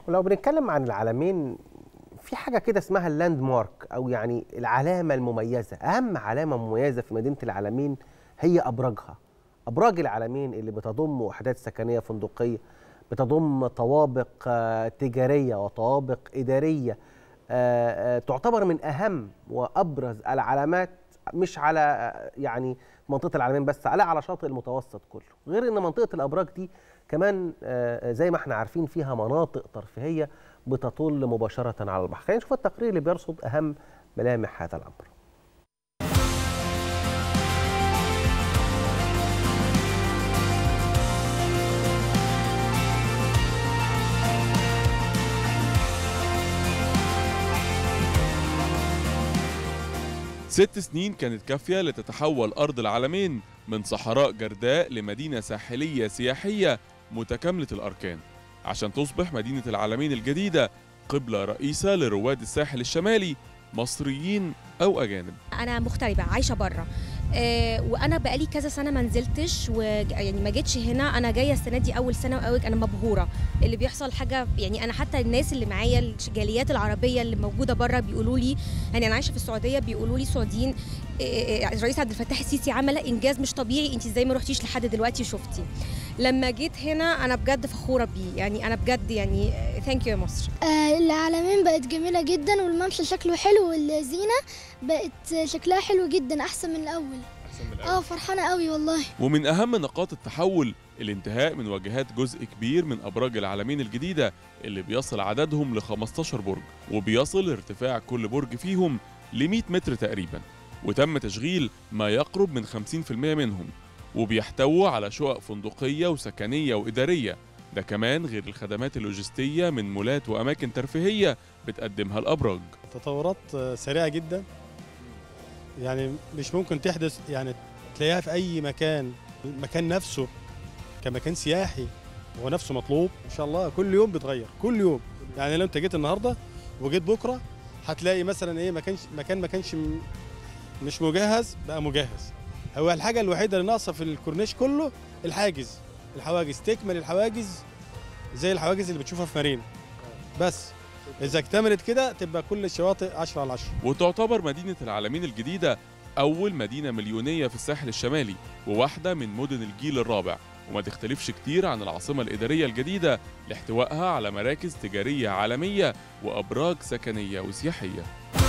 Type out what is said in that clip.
ولو بنتكلم عن العالمين في حاجه كده اسمها اللاند مارك او يعني العلامه المميزه اهم علامه مميزه في مدينه العالمين هي ابراجها ابراج العالمين اللي بتضم وحدات سكنيه فندقيه بتضم طوابق آه، تجاريه وطوابق اداريه آه، آه، تعتبر من اهم وابرز العلامات مش على آه، يعني منطقه العالمين بس لا على شاطئ المتوسط كله غير ان منطقه الابراج دي كمان آه، زي ما احنا عارفين فيها مناطق ترفيهيه بتطل مباشره على البحر خلينا نشوف التقرير اللي بيرصد اهم ملامح هذا الامر ست سنين كانت كافية لتتحول أرض العالمين من صحراء جرداء لمدينة ساحلية سياحية متكاملة الأركان عشان تصبح مدينة العالمين الجديدة قبلة رئيسة لرواد الساحل الشمالي مصريين أو أجانب انا مغتربه عايشه بره آه وانا بقالي كذا سنه ما نزلتش ويعني ما جيتش هنا انا جايه السنه دي اول سنه وقوي انا مبهوره اللي بيحصل حاجه يعني انا حتى الناس اللي معايا الجاليات العربيه اللي موجوده بره بيقولوا لي يعني انا عايشه في السعوديه بيقولوا لي سعوديين آه، آه، الرئيس عبد الفتاح السيسي عمل انجاز مش طبيعي انت ازاي ما رحتيش لحد دلوقتي شفتي لما جيت هنا انا بجد فخوره بيه يعني انا بجد يعني ثانك يو يا مصر آه، العلمين بقت جميلة جدا والممشى شكله حلو والزينة بقت شكلها حلو جدا أحسن من الأول اه فرحانة قوي والله ومن أهم نقاط التحول الانتهاء من واجهات جزء كبير من أبراج العالمين الجديدة اللي بيصل عددهم ل 15 برج وبيصل ارتفاع كل برج فيهم ل 100 متر تقريبا وتم تشغيل ما يقرب من 50% منهم وبيحتووا على شقق فندقية وسكنية وإدارية ده كمان غير الخدمات اللوجستية من مولات وأماكن ترفيهية بتقدمها الأبراج تطورات آه، سريعه جدا يعني مش ممكن تحدث يعني تلاقيها في اي مكان المكان نفسه كمكان سياحي هو نفسه مطلوب ان شاء الله كل يوم بيتغير كل يوم يعني لو انت جيت النهارده وجيت بكره هتلاقي مثلا ايه مكان مكان ما كانش م- مش مجهز بقى مجهز هو الحاجه الوحيده اللي ناقصه في الكورنيش كله الحاجز الحواجز تكمل الحواجز زي الحواجز اللي بتشوفها في مارينا بس اذا اكتملت كده تبقى كل الشواطئ 10 على 10 وتعتبر مدينة العالمين الجديدة أول مدينة مليونية في الساحل الشمالي وواحدة من مدن الجيل الرابع وما تختلفش كتير عن العاصمة الإدارية الجديدة لاحتوائها على مراكز تجارية عالمية وأبراج سكنية وسياحية